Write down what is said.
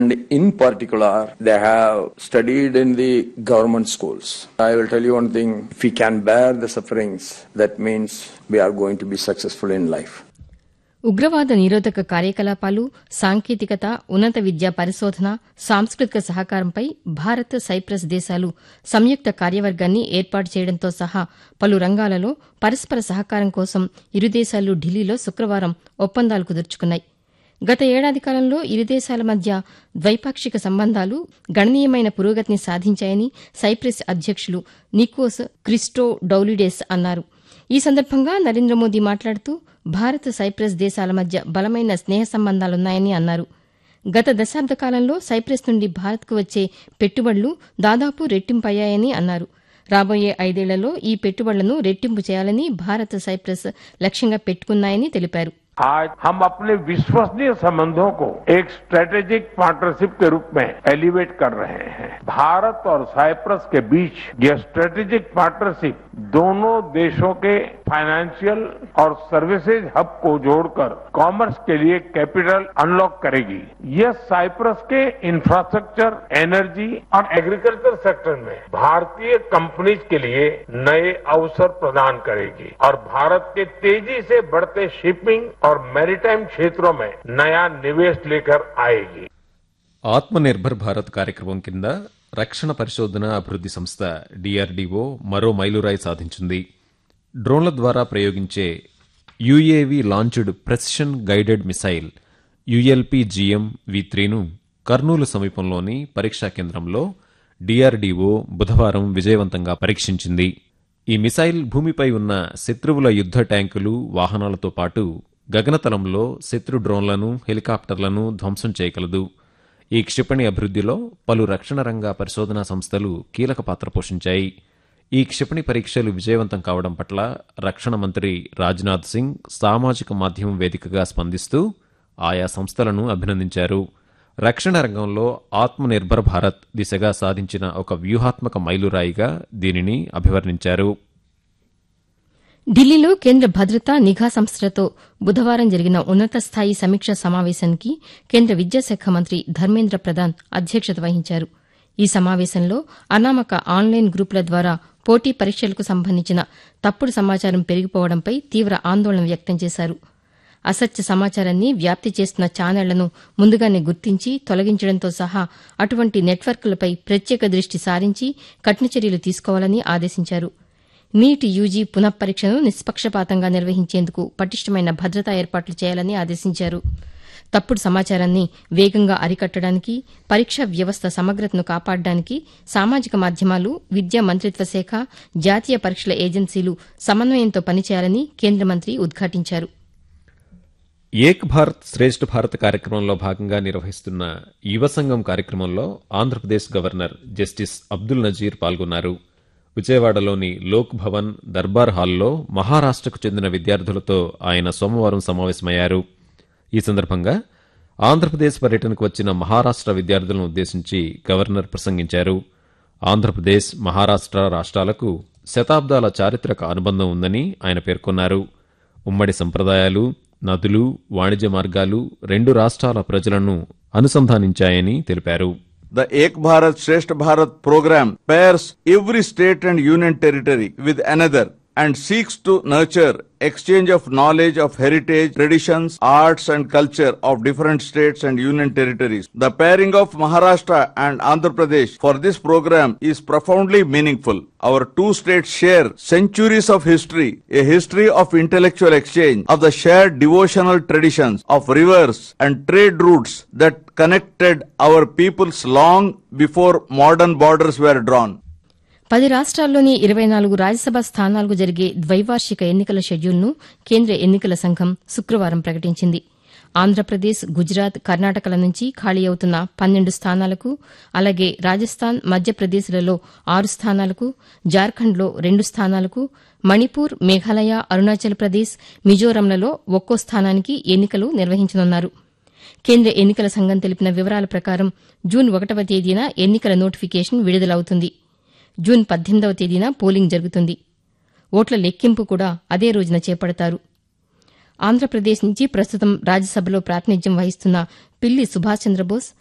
And in particular, they have studied in the government schools. I will tell you one thing if we can bear the sufferings, that means we are going to be successful in life. ఉగ్రవాద నిరోధక కార్యకలాపాలు సాంకేతికత ఉన్నత విద్యా పరిశోధన సాంస్కృతిక సహకారంపై Bharat cypress దేశాలు సంయుక్త కార్యవర్గాన్ని ఏర్పాటు చేయడంతో సహా పలు రంగాలలో పరస్పర సహకారం కోసం ఇరు దేశాలు ఢిల్లీలో శుక్రవారం ఒప్పందాలు కుదుర్చుకున్నాయి గత ఏడాది కాలంలో ఇరు దేశాల మధ్య ద్వైపాక్షిక సంబంధాలు గణనీయమైన పురోగతిని సాధించాయని సైప్రస్ అధ్యక్షులు నికోస్ క్రిస్టో డౌలిడేస్ అన్నారు ఈ సందర్భంగా నరేంద్ర మోదీ మాట్లాడుతూ భారత్ సైప్రస్ దేశాల మధ్య బలమైన స్నేహ సంబంధాలున్నాయని అన్నారు గత దశాబ్ద కాలంలో సైప్రస్ నుండి భారత్కు వచ్చే పెట్టుబడులు దాదాపు రెట్టింపయ్యాయని అన్నారు రాబోయే ఐదేళ్లలో ఈ పెట్టుబడులను రెట్టింపు చేయాలని భారత్ సైప్రస్ లక్ష్యంగా పెట్టుకున్నాయని తెలిపారు आज हम अपने विश्वसनीय संबंधों को एक स्ट्रेटेजिक पार्टनरशिप के रूप में एलिवेट कर रहे हैं भारत और साइप्रस के बीच यह स्ट्रेटेजिक पार्टनरशिप दोनों देशों के फाइनेंशियल और सर्विसेज हब को जोड़कर कॉमर्स के लिए कैपिटल अनलॉक करेगी यह साइप्रस के इंफ्रास्ट्रक्चर एनर्जी और एग्रीकल्चर सेक्टर में भारतीय कंपनीज के लिए नए अवसर प्रदान करेगी और भारत के तेजी से बढ़ते शिपिंग और मैरीटाइम क्षेत्रों में नया निवेश लेकर आएगी ఆత్మనిర్భర్ భారత్ కార్యక్రమం కింద రక్షణ పరిశోధన అభివృద్ది సంస్థ డిఆర్డీఓ మరో మైలురాయి సాధించింది డ్రోన్ల ద్వారా ప్రయోగించే UAV launched precision guided missile ULPGM V త్రీను కర్నూలు సమీపంలోని పరీక్షా కేంద్రంలో డిఆర్డీఓ బుధవారం విజయవంతంగా పరీక్షించింది ఈ మిసైల్ భూమిపై ఉన్న శత్రువుల యుద్ద ట్యాంకులు వాహనాలతో పాటు గగనతలంలో శత్రు డ్రోన్లను హెలికాప్టర్లను ధ్వంసం చేయగలదు ఈ క్షిపణి అభివృద్దిలో పలు రక్షణ రంగ పరిశోధనా సంస్థలు కీలక పాత్ర పోషించాయి ఈ క్షిపణి పరీక్షలు విజయవంతం కావడం పట్ల రక్షణ మంత్రి రాజ్నాథ్ సింగ్ సామాజిక మాధ్యమం వేదికగా స్పందిస్తూ ఆయా సంస్థలను అభినందించారు రక్షణ రంగంలో ఆత్మనిర్భర్ భారత్ దిశగా సాధించిన ఒక వ్యూహాత్మక మైలురాయిగా దీనిని అభివర్ణించారు ఢిల్లీలో కేంద్ర భద్రతా నిఘా సంస్థలతో బుధవారం జరిగిన ఉన్నత స్థాయి సమీక్షా సమావేశానికి కేంద్ర విద్యాశాఖ మంత్రి ధర్మేంద్ర ప్రధాన్ అధ్యక్షత వహించారు ఈ సమావేశంలో అనామక ఆన్లైన్ గ్రూపుల ద్వారా పోటీ పరీక్షలకు సంబంధించిన తప్పుడు సమాచారం పెరిగిపోవడంపై తీవ్ర ఆందోళన వ్యక్తం చేశారు అసత్య సమాచారాన్ని వ్యాప్తి చేస్తున్న ఛానళ్లను ముందుగానే గుర్తించి తొలగించడంతో సహా అటువంటి నెట్వర్క్లపై ప్రత్యేక దృష్టి సారించి కఠిన చర్యలు తీసుకోవాలని ఆదేశించారు నీట్ యూజీ పునఃపరీక్షను నిష్పక్షపాతంగా నిర్వహించేందుకు పటిష్టమైన భద్రతా ఏర్పాట్లు చేయాలని ఆదేశించారు తప్పుడు సమాచారాన్ని వేగంగా అరికట్టడానికి పరీక్షా వ్యవస్థ సమగ్రతను కాపాడడానికి సామాజిక మాధ్యమాలు విద్యా మంత్రిత్వ శాఖ జాతీయ పరీక్షల ఏజెన్సీలు సమన్వయంతో పనిచేయాలని కేంద్ర మంత్రి ఉద్ఘాటించారు ఏక్ భారత్ శ్రేష్ఠ భారత్ కార్యక్రమంలో భాగంగా నిర్వహిస్తున్న యువ సంఘం కార్యక్రమంలో ఆంధ్రప్రదేశ్ గవర్నర్ జస్టిస్ అబ్దుల్ నజీర్ పాల్గొన్నారు విజయవాడలోని లోక్ భవన్ దర్బార్ హాల్లో మహారాష్టకు చెందిన విద్యార్థులతో ఆయన సోమవారం సమావేశమయ్యారు ఈ సందర్భంగా ఆంధ్రప్రదేశ్ పర్యటనకు వచ్చిన మహారాష్ట విద్యార్థులను ఉద్దేశించి గవర్నర్ ప్రసంగించారు ఆంధ్రప్రదేశ్ మహారాష్ట రాష్ట్రాలకు శతాబ్దాల చారిత్రక అనుబంధం ఉందని ఆయన పేర్కొన్నారు ఉమ్మడి సంప్రదాయాలు నదులు వాణిజ్య మార్గాలు రెండు రాష్ట్రాల ప్రజలను అనుసంధానించాయని తెలిపారు The Ek Bharat Shresth Bharat program pairs every state and union territory with another and seeks to nurture exchange of knowledge of heritage, traditions, arts and culture of different states and union territories. The pairing of Maharashtra and Andhra Pradesh for this program is profoundly meaningful. Our two states share centuries of history, a history of intellectual exchange, of the shared devotional traditions, of rivers and trade routes that connected our peoples long before modern borders were drawn. పది రాష్ట్రాల్లోని ఇరవై నాలుగు రాజ్యసభ స్థానాలకు జరిగే ద్వైవార్షిక ఎన్నికల షెడ్యూల్ను కేంద్ర ఎన్నికల సంఘం శుక్రవారం ప్రకటించింది ఆంధ్రప్రదేశ్ గుజరాత్ కర్ణాటకల నుంచి ఖాళీ అవుతున్న పన్నెండు స్థానాలకు అలాగే రాజస్థాన్ మధ్యప్రదేశ్లలో ఆరు స్థానాలకు జార్ఖండ్లో రెండు స్థానాలకు మణిపూర్ మేఘాలయ అరుణాచల్ ప్రదేశ్ మిజోరంలలో ఒక్కో స్థానానికి ఎన్నికలు నిర్వహించనున్నారు కేంద్ర ఎన్నికల సంఘం తెలిపిన వివరాల ప్రకారం జూన్ ఒకటవ తేదీన ఎన్నికల నోటిఫికేషన్ విడుదలవుతుంది జూన్ పద్దెనిమిదవ తేదీన పోలింగ్ జరుగుతుంది ఓట్ల లెక్కింపు కూడా అదే రోజున చేపడతారు ఆంధ్రప్రదేశ్ నుంచి ప్రస్తుతం రాజ్యసభలో ప్రాతినిధ్యం వహిస్తున్న పిల్లి సుభాష్ చంద్రబోస్